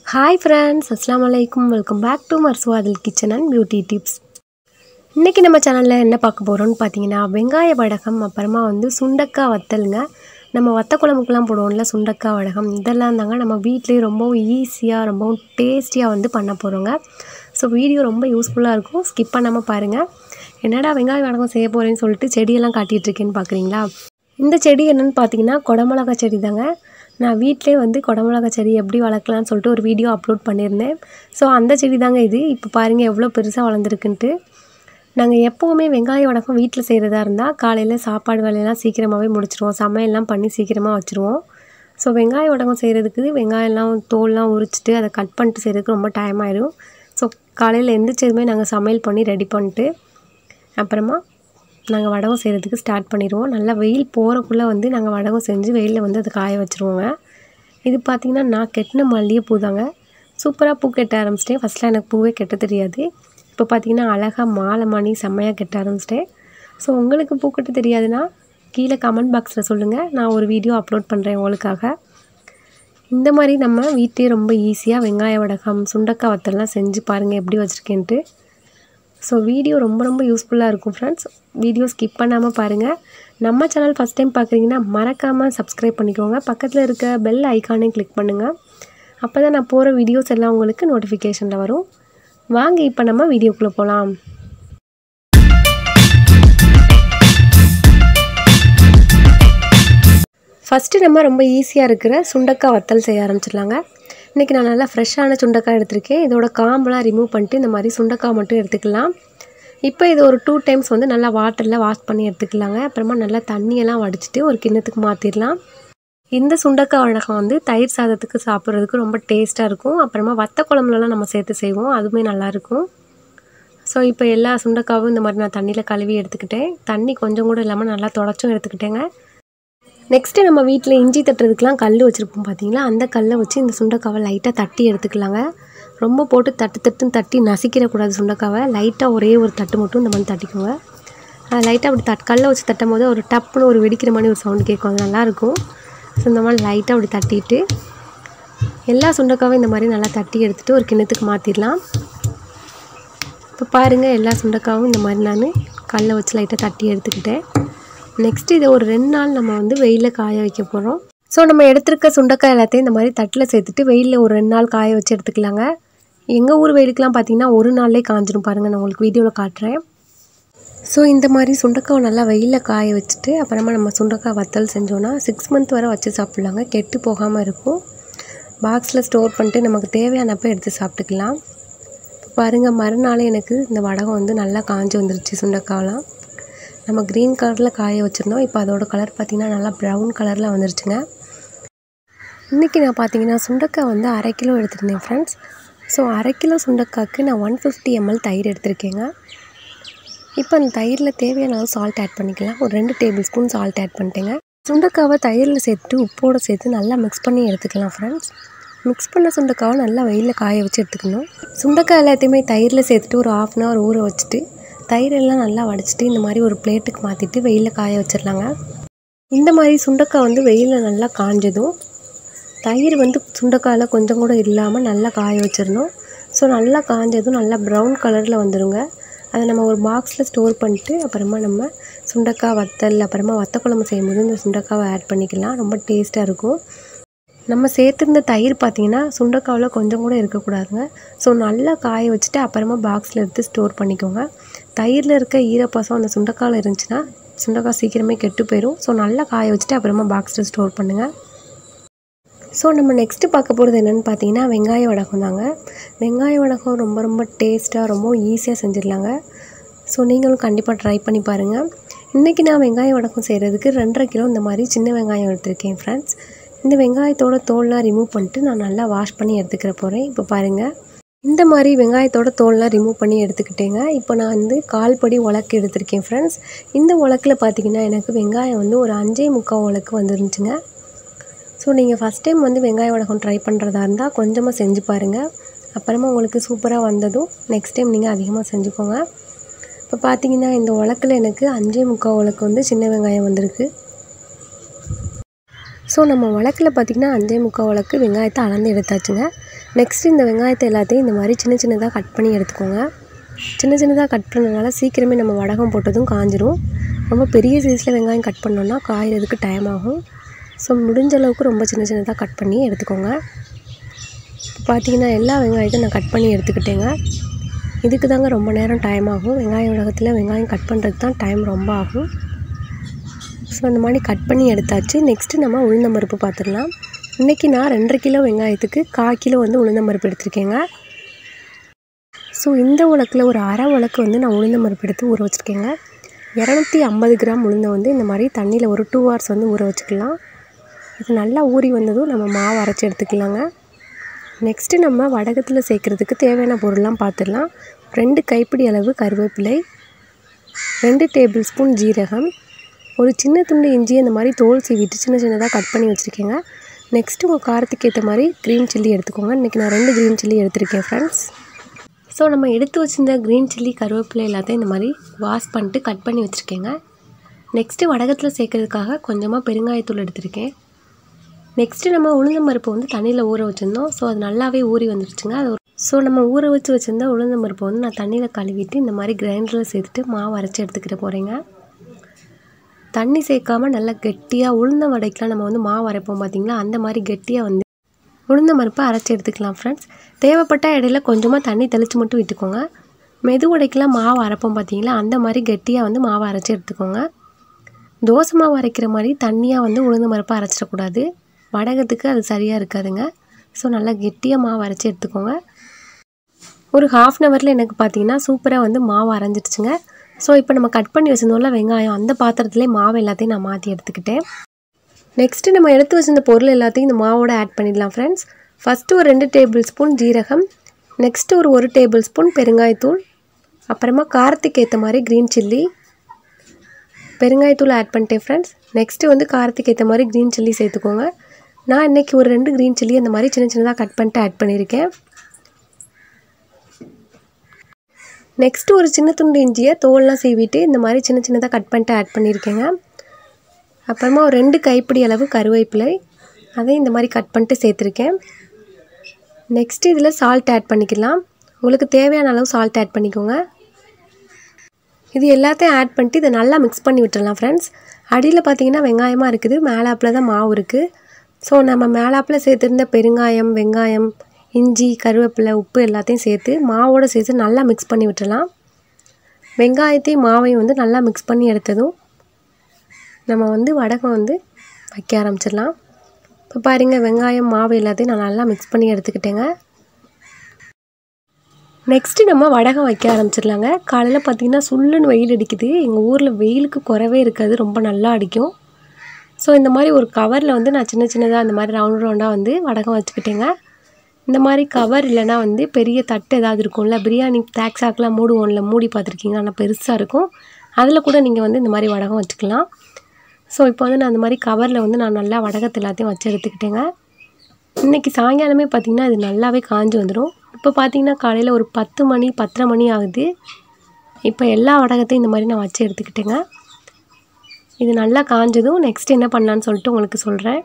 hi friends அஸ்லாம் வலைக்கும் welcome back to மர்சுவாதில் கிச்சன் அண்ட் பியூட்டி டிப்ஸ் இன்றைக்கி நம்ம சேனலில் என்ன பார்க்க போகிறோம்னு பார்த்தீங்கன்னா வெங்காய வடகம் அப்புறமா வந்து சுண்டக்காய் வத்தலுங்க நம்ம வத்த குழம்புக்கெலாம் போடுவோம்ல சுண்டக்காய் வடகம் இதெல்லாம் தாங்க நம்ம வீட்லேயே ரொம்பவும் ஈஸியாக ரொம்பவும் டேஸ்டியாக வந்து பண்ண போகிறோங்க ஸோ வீடியோ ரொம்ப யூஸ்ஃபுல்லாக இருக்கும் ஸ்கிப் பண்ணாமல் பாருங்கள் என்னடா வெங்காய வடகம் செய்ய போகிறேன்னு சொல்லிட்டு செடியெல்லாம் காட்டிகிட்டு இருக்கேன்னு பார்க்குறீங்களா இந்த செடி என்னென்னு பார்த்தீங்கன்னா குடமிளகா செடி தாங்க நான் வீட்டிலே வந்து குடமிளகா செடி எப்படி வளர்க்கலான்னு சொல்லிட்டு ஒரு வீடியோ அப்லோட் பண்ணியிருந்தேன் ஸோ அந்த செடி தாங்க இது இப்போ பாருங்கள் எவ்வளோ பெருசாக வளர்ந்துருக்குன்ட்டு நாங்கள் எப்போவுமே வெங்காய வடகம் வீட்டில் செய்கிறதா இருந்தால் காலையில் சாப்பாடு வேலையெல்லாம் சீக்கிரமாகவே முடிச்சிருவோம் சமையல்லாம் பண்ணி சீக்கிரமாக வச்சுருவோம் ஸோ வெங்காய வடகம் செய்கிறதுக்கு வெங்காயம்லாம் தோல்லாம் உரிச்சிட்டு அதை கட் பண்ணிட்டு செய்கிறதுக்கு ரொம்ப டைம் ஆயிடும் ஸோ காலையில் எந்திரிச்சதுமே நாங்கள் சமையல் பண்ணி ரெடி பண்ணிட்டு அப்புறமா நாங்கள் வடகம் செய்கிறதுக்கு ஸ்டார்ட் பண்ணிடுவோம் நல்லா வெயில் போகிறக்குள்ளே வந்து நாங்கள் வடகம் செஞ்சு வெயிலில் வந்து அதை காய வச்சுருவோங்க இது பார்த்திங்கன்னா நான் கெட்டின மல்லிகைப்பூ தாங்க சூப்பராக பூ கெட்ட ஆரம்பிச்சிட்டேன் ஃபஸ்ட்டில் எனக்கு பூவே கெட்ட தெரியாது இப்போ பார்த்திங்கன்னா அழகாக மாலை மணி செம்மையாக கெட்ட ஆரம்பிச்சிட்டேன் ஸோ உங்களுக்கு பூ கட்ட தெரியாதுன்னா கீழே கமெண்ட் பாக்ஸில் சொல்லுங்கள் நான் ஒரு வீடியோ அப்லோட் பண்ணுறேன் உங்களுக்காக இந்த மாதிரி நம்ம வீட்லேயே ரொம்ப ஈஸியாக வெங்காய வடகம் சுண்டக்காய் வத்தல்லாம் செஞ்சு பாருங்கள் எப்படி வச்சுருக்கேன்ட்டு ஸோ வீடியோ ரொம்ப ரொம்ப யூஸ்ஃபுல்லாக இருக்கும் ஃப்ரெண்ட்ஸ் வீடியோ ஸ்கிப் பண்ணாமல் பாருங்கள் நம்ம சேனல் ஃபஸ்ட் டைம் பார்க்குறீங்கன்னா மறக்காமல் சப்ஸ்கிரைப் பண்ணிக்கோங்க பக்கத்தில் இருக்க பெல் ஐக்கானே கிளிக் பண்ணுங்கள் அப்போ தான் நான் போகிற வீடியோஸ் எல்லாம் உங்களுக்கு நோட்டிஃபிகேஷனில் வரும் வாங்க இப்போ நம்ம வீடியோக்குள்ளே போகலாம் ஃபஸ்ட்டு நம்ம ரொம்ப ஈஸியாக இருக்கிற சுண்டக்காய் வத்தல் செய்ய ஆரம்பிச்சிடலாங்க இன்றைக்கி நான் நல்லா ஃப்ரெஷ்ஷான சுண்டக்காய் எடுத்திருக்கேன் இதோட காம்பெலாம் ரிமூவ் பண்ணிட்டு இந்த மாதிரி சுண்டக்காய் மட்டும் எடுத்துக்கலாம் இப்போ இது ஒரு டூ டைம்ஸ் வந்து நல்லா வாட்டரில் வாஷ் பண்ணி எடுத்துக்கலாங்க அப்புறமா நல்லா தண்ணியெல்லாம் வடிச்சிட்டு ஒரு கிண்ணத்துக்கு மாற்றிடலாம் இந்த சுண்டக்காய் வழக்கம் வந்து தயிர் சாதத்துக்கு சாப்பிட்றதுக்கு ரொம்ப டேஸ்ட்டாக இருக்கும் அப்புறமா வத்த குழம்புலலாம் நம்ம சேர்த்து செய்வோம் அதுவுமே நல்லாயிருக்கும் ஸோ இப்போ எல்லா சுண்டக்காவும் இந்த மாதிரி நான் தண்ணியில் கழுவி எடுத்துக்கிட்டேன் தண்ணி கொஞ்சம் கூட இல்லாமல் நல்லா தொடச்சும் எடுத்துக்கிட்டேங்க நெக்ஸ்ட்டு நம்ம வீட்டில் இஞ்சி தட்டுறதுக்கெலாம் கல் வச்சுருப்போம் பார்த்தீங்களா அந்த கல்லை வச்சு இந்த சுண்டக்காவை லைட்டாக தட்டி எடுத்துக்கலாங்க ரொம்ப போட்டு தட்டு தட்டுன்னு தட்டி நசிக்கிடக்கூடாது சுண்டக்காவை லைட்டாக ஒரே ஒரு தட்டு மட்டும் இந்த மாதிரி தட்டிக்கோங்க அது லைட்டாக அப்படி தட் கல்லை வச்சு தட்டும் போது ஒரு டப்புன்னு ஒரு வெடிக்கிற மாதிரி ஒரு சவுண்டு கேட்கும் அது நல்லாயிருக்கும் ஸோ இந்த மாதிரி லைட்டாக அப்படி தட்டிட்டு எல்லா சுண்டக்காவும் இந்த மாதிரி நல்லா தட்டி எடுத்துகிட்டு ஒரு கிண்ணத்துக்கு மாற்றிடலாம் இப்போ பாருங்கள் எல்லா சுண்டக்காவும் இந்த மாதிரி நான் கல்லை வச்சு லைட்டாக தட்டி எடுத்துக்கிட்டேன் நெக்ஸ்ட் இதை ஒரு ரெண்டு நாள் நம்ம வந்து வெயிலில் காய வைக்க போகிறோம் ஸோ நம்ம எடுத்துருக்க சுண்டக்காய் எல்லாத்தையும் இந்த மாதிரி தட்டில் சேர்த்துட்டு வெயிலில் ஒரு ரெண்டு நாள் காய வச்சு எடுத்துக்கலாங்க எங்கள் ஊர் வெயிலுக்கெலாம் பார்த்தீங்கன்னா ஒரு நாள்லேயே காஞ்சிடும் பாருங்கள் நான் உங்களுக்கு வீடியோவில் காட்டுறேன் ஸோ இந்த மாதிரி சுண்டக்காவை நல்லா வெயிலில் காய வச்சுட்டு அப்புறமா நம்ம சுண்டக்காய் வத்தல் செஞ்சோன்னா சிக்ஸ் மந்த் வரை வச்சு சாப்பிட்லாங்க கெட்டு போகாமல் இருக்கும் பாக்ஸில் ஸ்டோர் பண்ணிட்டு நமக்கு தேவையானப்போ எடுத்து சாப்பிட்டுக்கலாம் இப்போ பாருங்கள் மறுநாள் எனக்கு இந்த வடகம் வந்து நல்லா காஞ்சி வந்துருச்சு சுண்டக்காயெலாம் நம்ம க்ரீன் கலரில் காய வச்சுருந்தோம் இப்போ அதோட கலர் பார்த்திங்கன்னா நல்லா ப்ரௌன் கலரில் வந்துருச்சுங்க இன்றைக்கி நான் பார்த்தீங்கன்னா சுண்டக்காய் வந்து அரை கிலோ எடுத்துருந்தேன் ஃப்ரெண்ட்ஸ் ஸோ அரை கிலோ சுண்டக்காய்க்கு நான் ஒன் ஃபிஃப்டி எம்எல் தயிர் எடுத்திருக்கேங்க இப்போ அந்த தயிரில் தேவையான அளவு சால்ட் ஆட் பண்ணிக்கலாம் ஒரு ரெண்டு டேபிள் ஸ்பூன் சால்ட் ஆட் பண்ணிட்டேங்க சுண்டக்காவை தயிரில் சேர்த்துட்டு உப்போடு சேர்த்து நல்லா மிக்ஸ் பண்ணி எடுத்துக்கலாம் ஃப்ரெண்ட்ஸ் மிக்ஸ் பண்ண சுண்டக்காவை நல்லா வெயிலில் காய வச்சு எடுத்துக்கணும் சுண்டக்காய் எல்லாத்தையுமே தயிரில் சேர்த்துட்டு ஒரு ஆஃப் அன் ஹவர் ஊற வச்சுட்டு தயிரெல்லாம் நல்லா வடிச்சிட்டு இந்த மாதிரி ஒரு பிளேட்டுக்கு மாற்றிட்டு வெயிலில் காய வச்சிடலாங்க இந்த மாதிரி சுண்டக்காய் வந்து வெயிலில் நல்லா காஞ்சதும் தயிர் வந்து சுண்டக்காயில் கொஞ்சம் கூட இல்லாமல் நல்லா காய வச்சிடணும் ஸோ நல்லா காஞ்சதும் நல்லா ப்ரௌன் கலரில் வந்துடுங்க அதை நம்ம ஒரு பாக்ஸில் ஸ்டோர் பண்ணிட்டு அப்புறமா நம்ம சுண்டக்காய் வத்தல் அப்புறமா வத்த குழம்பு செய்யும்போது இந்த சுண்டக்காவை ஆட் பண்ணிக்கலாம் ரொம்ப டேஸ்ட்டாக இருக்கும் நம்ம சேர்த்துருந்த தயிர் பார்த்திங்கன்னா சுண்டக்காவில் கொஞ்சம் கூட இருக்கக்கூடாதுங்க ஸோ நல்லா காய வச்சுட்டு அப்புறமா பாக்ஸில் எடுத்து ஸ்டோர் பண்ணிக்கோங்க தயிரில் இருக்க ஈரப்பாசம் அந்த சுண்டக்காயில் இருந்துச்சுன்னா சுண்டக்காய் சீக்கிரமே கெட்டு போயிடும் ஸோ நல்லா காய வச்சுட்டு அப்புறமா பாக்ஸில் ஸ்டோர் பண்ணுங்கள் ஸோ நம்ம நெக்ஸ்ட்டு பார்க்க போகிறது என்னென்னு பார்த்தீங்கன்னா வெங்காய வடகம் தாங்க வெங்காய வடகம் ரொம்ப ரொம்ப டேஸ்ட்டாக ரொம்ப ஈஸியாக செஞ்சிடலாங்க ஸோ நீங்களும் கண்டிப்பாக ட்ரை பண்ணி பாருங்கள் இன்றைக்கி நான் வெங்காய வடகம் செய்கிறதுக்கு ரெண்டரை கிலோ இந்த மாதிரி சின்ன வெங்காயம் எடுத்திருக்கேன் ஃப்ரெண்ட்ஸ் இந்த வெங்காயத்தோட தோல்லாம் ரிமூவ் பண்ணிட்டு நான் நல்லா வாஷ் பண்ணி எடுத்துக்கிற போகிறேன் இப்போ பாருங்கள் இந்த மாதிரி வெங்காயத்தோட தோல்லாம் ரிமூவ் பண்ணி எடுத்துக்கிட்டேங்க இப்போ நான் வந்து கால் படி உலக்கு எடுத்திருக்கேன் ஃப்ரெண்ட்ஸ் இந்த உலக்கில் பார்த்தீங்கன்னா எனக்கு வெங்காயம் வந்து ஒரு அஞ்சே முக்கால் உலக்கு வந்துருந்துச்சுங்க ஸோ நீங்கள் ஃபஸ்ட் டைம் வந்து வெங்காய வடகம் ட்ரை பண்ணுறதா இருந்தால் கொஞ்சமாக செஞ்சு பாருங்கள் அப்புறமா உங்களுக்கு சூப்பராக வந்ததும் நெக்ஸ்ட் டைம் நீங்கள் அதிகமாக செஞ்சுக்கோங்க இப்போ பார்த்தீங்கன்னா இந்த உலக்கில் எனக்கு அஞ்சே முக்கால் உலக்கு வந்து சின்ன வெங்காயம் வந்திருக்கு ஸோ நம்ம வழக்கில் பார்த்திங்கன்னா அஞ்சே முக்கால் வழக்கு வெங்காயத்தை அளந்து எடுத்தாச்சுங்க நெக்ஸ்ட்டு இந்த வெங்காயத்தை எல்லாத்தையும் இந்த மாதிரி சின்ன சின்னதாக கட் பண்ணி எடுத்துக்கோங்க சின்ன சின்னதாக கட் பண்ணுறதுனால சீக்கிரமே நம்ம வடகம் போட்டதும் காஞ்சிரும் ரொம்ப பெரிய சைஸில் வெங்காயம் கட் பண்ணோன்னா காயறதுக்கு டைம் ஆகும் ஸோ முடிஞ்ச அளவுக்கு ரொம்ப சின்ன சின்னதாக கட் பண்ணி எடுத்துக்கோங்க இப்போ பார்த்தீங்கன்னா எல்லா வெங்காயத்தையும் நான் கட் பண்ணி எடுத்துக்கிட்டேங்க இதுக்கு தாங்க ரொம்ப நேரம் டைம் ஆகும் வெங்காய உலகத்தில் வெங்காயம் கட் பண்ணுறதுக்கு தான் டைம் ரொம்ப ஆகும் ஸோ அந்த மாதிரி கட் பண்ணி எடுத்தாச்சு நெக்ஸ்ட்டு நம்ம உளுந்தம்பருப்பு பார்த்துடலாம் இன்றைக்கி நான் ரெண்டரை கிலோ வெங்காயத்துக்கு கால் கிலோ வந்து உளுந்தம்பருப்பு எடுத்திருக்கேங்க ஸோ இந்த உலக்கில் ஒரு அரை உலக்கு வந்து நான் உளுந்தம்பருப்பு எடுத்து ஊற வச்சுருக்கேங்க இரநூத்தி ஐம்பது கிராம் உளுந்தை வந்து இந்த மாதிரி தண்ணியில் ஒரு டூ ஹவர்ஸ் வந்து ஊற வச்சுக்கலாம் இது நல்லா ஊறி வந்ததும் நம்ம மாவு அரைச்சி எடுத்துக்கலாங்க நெக்ஸ்ட்டு நம்ம வடகத்தில் சேர்க்குறதுக்கு தேவையான பொருள்லாம் பார்த்துடலாம் ரெண்டு கைப்பிடி அளவு கருவேப்பிலை ரெண்டு டேபிள் ஸ்பூன் ஜீரகம் ஒரு சின்ன துண்டு இஞ்சி இந்த மாதிரி தோல் சீவிட்டு சின்ன சின்னதாக கட் பண்ணி வச்சுருக்கேங்க நெக்ஸ்ட்டு உங்கள் காரத்துக்கு ஏற்ற மாதிரி க்ரீன் சில்லி எடுத்துக்கோங்க இன்றைக்கி நான் ரெண்டு க்ரீன் சில்லி எடுத்திருக்கேன் ஃப்ரெண்ட்ஸ் ஸோ நம்ம எடுத்து வச்சிருந்த க்ரீன் சில்லி கருவேப்பிலை எல்லாத்தையும் இந்த மாதிரி வாஷ் பண்ணிட்டு கட் பண்ணி வச்சுருக்கேங்க நெக்ஸ்ட்டு வடகத்தில் சேர்க்கறதுக்காக கொஞ்சமாக பெருங்காயத்தூள் எடுத்திருக்கேன் நெக்ஸ்ட்டு நம்ம உளுந்தம்பருப்பு வந்து தண்ணியில் ஊற வச்சுருந்தோம் ஸோ அது நல்லாவே ஊறி வந்துருச்சுங்க அது ஸோ நம்ம ஊற வச்சு வச்சுருந்த உளுந்தம்பருப்பை வந்து நான் தண்ணியில் கழுவிட்டு இந்த மாதிரி கிரைண்டரில் சேர்த்துட்டு மாவு அரைச்சி எடுத்துக்கிட்டு போகிறேங்க தண்ணி சேர்க்காம நல்லா கெட்டியாக உளுந்த வடைக்கெலாம் நம்ம வந்து மாவு அரைப்போம் பார்த்தீங்களா அந்த மாதிரி கெட்டியாக வந்து உளுந்த பருப்பை அரைச்சி எடுத்துக்கலாம் ஃப்ரெண்ட்ஸ் தேவைப்பட்ட இடையில கொஞ்சமாக தண்ணி தெளித்து மட்டும் விட்டுக்கோங்க மெது வடைக்கெலாம் மாவு அரைப்போம் பார்த்தீங்களா அந்த மாதிரி கெட்டியாக வந்து மாவு அரைச்சி எடுத்துக்கோங்க தோசை மாவு அரைக்கிற மாதிரி தண்ணியாக வந்து உளுந்த பருப்பை அரைச்சிடக்கூடாது வடகத்துக்கு அது சரியாக இருக்காதுங்க ஸோ நல்லா கெட்டியாக மாவு அரைச்சி எடுத்துக்கோங்க ஒரு ஹாஃப் அன் ஹவரில் எனக்கு பார்த்தீங்கன்னா சூப்பராக வந்து மாவு அரைஞ்சிடுச்சுங்க ஸோ இப்போ நம்ம கட் பண்ணி வச்சிருந்தோம்ல வெங்காயம் அந்த பாத்திரத்துலேயே மாவு எல்லாத்தையும் நான் மாற்றி எடுத்துக்கிட்டேன் நெக்ஸ்ட்டு நம்ம எடுத்து வச்சிருந்த பொருள் எல்லாத்தையும் இந்த மாவோட ஆட் பண்ணிடலாம் ஃப்ரெண்ட்ஸ் ஃபஸ்ட்டு ஒரு ரெண்டு டேபிள் ஸ்பூன் ஜீரகம் நெக்ஸ்ட்டு ஒரு ஒரு டேபிள் ஸ்பூன் பெருங்காயத்தூள் அப்புறமா காரத்துக்கு ஏற்ற மாதிரி க்ரீன் சில்லி பெருங்காயத்தூள் ஆட் பண்ணிட்டேன் ஃப்ரெண்ட்ஸ் நெக்ஸ்ட்டு வந்து காரத்துக்கு ஏற்ற மாதிரி க்ரீன் சில்லி சேர்த்துக்கோங்க நான் இன்றைக்கி ஒரு ரெண்டு க்ரீன் சில்லி அந்த மாதிரி சின்ன சின்னதாக கட் பண்ணிட்டு ஆட் பண்ணியிருக்கேன் நெக்ஸ்ட்டு ஒரு சின்ன துண்டு இஞ்சியை தோல்லாம் சீவிட்டு இந்த மாதிரி சின்ன சின்னதாக கட் பண்ணிட்டு ஆட் பண்ணியிருக்கேங்க அப்புறமா ஒரு ரெண்டு கைப்பிடி அளவு கருவேப்பிலை அதையும் இந்த மாதிரி கட் பண்ணிட்டு சேர்த்துருக்கேன் நெக்ஸ்ட்டு இதில் சால்ட் ஆட் பண்ணிக்கலாம் உங்களுக்கு தேவையான அளவு சால்ட் ஆட் பண்ணிக்கோங்க இது எல்லாத்தையும் ஆட் பண்ணிட்டு இதை நல்லா மிக்ஸ் பண்ணி விட்டுடலாம் ஃப்ரெண்ட்ஸ் அடியில் பார்த்தீங்கன்னா வெங்காயமாக இருக்குது மேலாப்பில் தான் மாவு இருக்குது ஸோ நம்ம மேலாப்பில் சேர்த்துருந்த பெருங்காயம் வெங்காயம் இஞ்சி கருவேப்பிலை உப்பு எல்லாத்தையும் சேர்த்து மாவோடு சேர்த்து நல்லா மிக்ஸ் பண்ணி விட்டுடலாம் வெங்காயத்தையும் மாவையும் வந்து நல்லா மிக்ஸ் பண்ணி எடுத்ததும் நம்ம வந்து வடகம் வந்து வைக்க ஆரம்பிச்சிடலாம் இப்போ பாருங்கள் வெங்காயம் மாவு எல்லாத்தையும் நான் நல்லா மிக்ஸ் பண்ணி எடுத்துக்கிட்டேங்க நெக்ஸ்ட்டு நம்ம வடகம் வைக்க ஆரம்பிச்சிடலாங்க காலையில் பார்த்திங்கன்னா சுள்ளுன்னு வெயில் அடிக்குது எங்கள் ஊரில் வெயிலுக்கு குறவே இருக்காது ரொம்ப நல்லா அடிக்கும் ஸோ இந்த மாதிரி ஒரு கவரில் வந்து நான் சின்ன சின்னதாக இந்த மாதிரி ரவுண்ட் ரவுண்டாக வந்து வடகம் வச்சுக்கிட்டேங்க இந்த மாதிரி கவர் இல்லைனா வந்து பெரிய தட்டு ஏதாவது இருக்கும்ல பிரியாணி தேக்ஸாக்கெலாம் மூடுவோம்ல மூடி பார்த்துருக்கீங்க ஆனால் பெருசாக இருக்கும் அதில் கூட நீங்கள் வந்து இந்த மாதிரி வடகம் வச்சுக்கலாம் ஸோ இப்போ வந்து நான் அந்த மாதிரி கவரில் வந்து நான் நல்லா வடகத்தை எல்லாத்தையும் வச்சு எடுத்துக்கிட்டேங்க இன்றைக்கி சாயங்காலமே பார்த்திங்கன்னா இது நல்லாவே காஞ்சு வந்துடும் இப்போ பார்த்திங்கன்னா காலையில் ஒரு பத்து மணி பத்தரை மணி ஆகுது இப்போ எல்லா வடகத்தையும் இந்த மாதிரி நான் வச்சு எடுத்துக்கிட்டேங்க இது நல்லா காஞ்சதும் நெக்ஸ்ட் என்ன பண்ணலான்னு சொல்லிட்டு உங்களுக்கு சொல்கிறேன்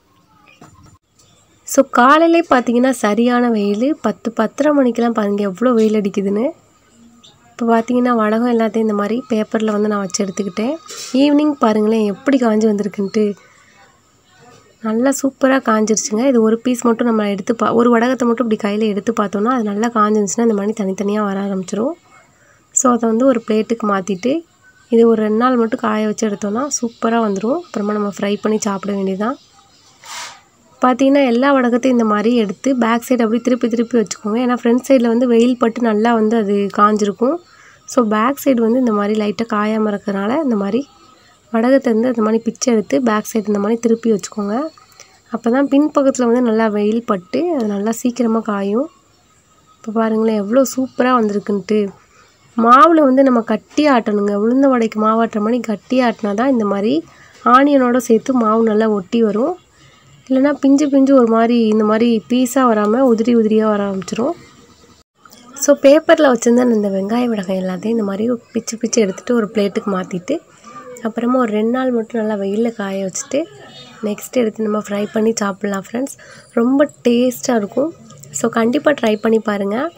ஸோ காலையிலே பார்த்தீங்கன்னா சரியான வெயில் பத்து பத்தரை மணிக்கெலாம் பாருங்கள் எவ்வளோ வெயில் அடிக்குதுன்னு இப்போ பார்த்தீங்கன்னா வடகம் எல்லாத்தையும் இந்த மாதிரி பேப்பரில் வந்து நான் வச்சு எடுத்துக்கிட்டேன் ஈவினிங் பாருங்களேன் எப்படி காஞ்சி வந்திருக்குன்ட்டு நல்லா சூப்பராக காஞ்சிருச்சுங்க இது ஒரு பீஸ் மட்டும் நம்ம எடுத்து பா ஒரு வடகத்தை மட்டும் இப்படி கையில் எடுத்து பார்த்தோன்னா அது நல்லா காஞ்சிருந்துச்சுன்னா இந்த மாதிரி தனித்தனியாக வர ஆரம்பிச்சிரும் ஸோ அதை வந்து ஒரு பிளேட்டுக்கு மாற்றிட்டு இது ஒரு ரெண்டு நாள் மட்டும் காய வச்சு எடுத்தோன்னா சூப்பராக வந்துடும் அப்புறமா நம்ம ஃப்ரை பண்ணி சாப்பிட வேண்டியதுதான் பார்த்தீங்கன்னா எல்லா வடகத்தையும் இந்த மாதிரி எடுத்து பேக் சைடு அப்படியே திருப்பி திருப்பி வச்சுக்கோங்க ஏன்னா ஃப்ரண்ட் சைடில் வந்து வெயில் பட்டு நல்லா வந்து அது காஞ்சிருக்கும் ஸோ பேக் சைடு வந்து இந்த மாதிரி லைட்டாக காயாமல் இருக்கிறனால இந்த மாதிரி வடகத்தை வந்து இந்த மாதிரி பிச்சை எடுத்து பேக் சைடு இந்த மாதிரி திருப்பி வச்சுக்கோங்க அப்போ தான் பின்பக்கத்தில் வந்து நல்லா வெயில் பட்டு அது நல்லா சீக்கிரமாக காயும் இப்போ பாருங்களேன் எவ்வளோ சூப்பராக வந்திருக்குன்ட்டு மாவில் வந்து நம்ம கட்டி ஆட்டணுங்க உளுந்த வடைக்கு மாவாட்டுற மாதிரி கட்டி ஆட்டினா தான் இந்த மாதிரி ஆனியனோட சேர்த்து மாவு நல்லா ஒட்டி வரும் இல்லைன்னா பிஞ்சு பிஞ்சு ஒரு மாதிரி இந்த மாதிரி பீஸாக வராமல் உதிரி உதிரியாக வர ஆரம்பிச்சிரும் ஸோ பேப்பரில் வச்சுருந்த இந்த வெங்காய வடகம் எல்லாத்தையும் இந்த மாதிரி பிச்சு பிச்சு எடுத்துகிட்டு ஒரு பிளேட்டுக்கு மாற்றிட்டு அப்புறமா ஒரு ரெண்டு நாள் மட்டும் நல்லா வெயிலில் காய வச்சுட்டு நெக்ஸ்ட் எடுத்து நம்ம ஃப்ரை பண்ணி சாப்பிட்லாம் ஃப்ரெண்ட்ஸ் ரொம்ப டேஸ்ட்டாக இருக்கும் ஸோ கண்டிப்பாக ட்ரை பண்ணி பாருங்கள்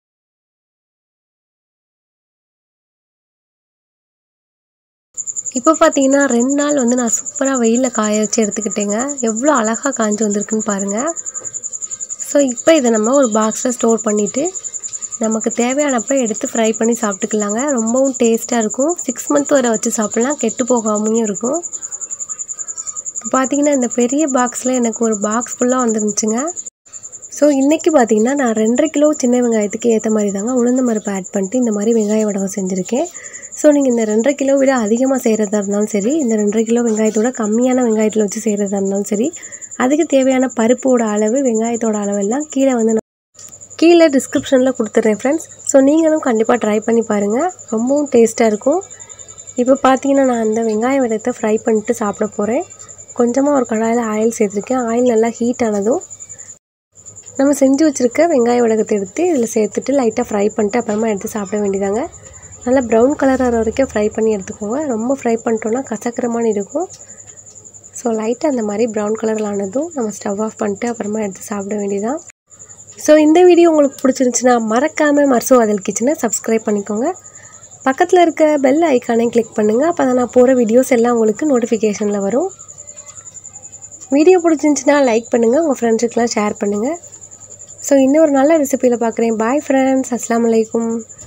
இப்போ பார்த்தீங்கன்னா ரெண்டு நாள் வந்து நான் சூப்பராக வெயிலில் காய வச்சு எடுத்துக்கிட்டேங்க எவ்வளோ அழகாக காஞ்சி வந்திருக்குன்னு பாருங்கள் ஸோ இப்போ இதை நம்ம ஒரு பாக்ஸில் ஸ்டோர் பண்ணிவிட்டு நமக்கு தேவையானப்போ எடுத்து ஃப்ரை பண்ணி சாப்பிட்டுக்கலாங்க ரொம்பவும் டேஸ்ட்டாக இருக்கும் சிக்ஸ் மந்த் வரை வச்சு சாப்பிட்லாம் கெட்டு போகாமையும் இருக்கும் இப்போ பார்த்தீங்கன்னா இந்த பெரிய பாக்ஸில் எனக்கு ஒரு பாக்ஸ் ஃபுல்லாக வந்துருந்துச்சுங்க ஸோ இன்றைக்கி பார்த்தீங்கன்னா நான் ரெண்டரை கிலோ சின்ன வெங்காயத்துக்கு ஏற்ற மாதிரி தாங்க உளுந்த பருப்பு ஆட் பண்ணிட்டு இந்த மாதிரி வெங்காய வடகம் செஞ்சுருக்கேன் ஸோ நீங்கள் இந்த ரெண்டரை கிலோ விட அதிகமாக செய்கிறதா இருந்தாலும் சரி இந்த ரெண்டரை கிலோ வெங்காயத்தோட கம்மியான வெங்காயத்தில் வச்சு செய்கிறதா இருந்தாலும் சரி அதுக்கு தேவையான பருப்போட அளவு வெங்காயத்தோட அளவெல்லாம் கீழே வந்து நான் கீழே டிஸ்கிரிப்ஷனில் கொடுத்துட்றேன் ஃப்ரெண்ட்ஸ் ஸோ நீங்களும் கண்டிப்பாக ட்ரை பண்ணி பாருங்கள் ரொம்பவும் டேஸ்ட்டாக இருக்கும் இப்போ பார்த்தீங்கன்னா நான் அந்த வெங்காய வடத்தை ஃப்ரை பண்ணிட்டு சாப்பிட போகிறேன் கொஞ்சமாக ஒரு கடாயில் ஆயில் சேர்த்துருக்கேன் ஆயில் நல்லா ஹீட் ஆனதும் நம்ம செஞ்சு வச்சுருக்க வெங்காய வடகத்தை எடுத்து இதில் சேர்த்துட்டு லைட்டாக ஃப்ரை பண்ணிட்டு அப்புறமா எடுத்து சாப்பிட வேண்டியதாங்க நல்லா ப்ரௌன் கலர் ஆகிற வரைக்கும் ஃப்ரை பண்ணி எடுத்துக்கோங்க ரொம்ப ஃப்ரை பண்ணிட்டோன்னா கசக்கிற மாதிரி இருக்கும் ஸோ லைட்டாக அந்த மாதிரி ப்ரௌன் கலரில் ஆனதும் நம்ம ஸ்டவ் ஆஃப் பண்ணிட்டு அப்புறமா எடுத்து சாப்பிட வேண்டியதான் ஸோ இந்த வீடியோ உங்களுக்கு பிடிச்சிருந்துச்சுன்னா மறக்காமல் மர்சோ அதல் கிச்சனை சப்ஸ்கிரைப் பண்ணிக்கோங்க பக்கத்தில் இருக்க பெல் ஐக்கானையும் கிளிக் பண்ணுங்கள் அப்போ தான் நான் போகிற வீடியோஸ் எல்லாம் உங்களுக்கு நோட்டிஃபிகேஷனில் வரும் வீடியோ பிடிச்சிருந்துச்சுன்னா லைக் பண்ணுங்கள் உங்கள் ஃப்ரெண்ட்ஸுக்கெலாம் ஷேர் பண்ணுங்கள் ஸோ இன்னொரு நல்ல ரெசிபியில் பார்க்குறேன் பாய் ஃப்ரெண்ட்ஸ் அஸ்லாம் வலைக்கும்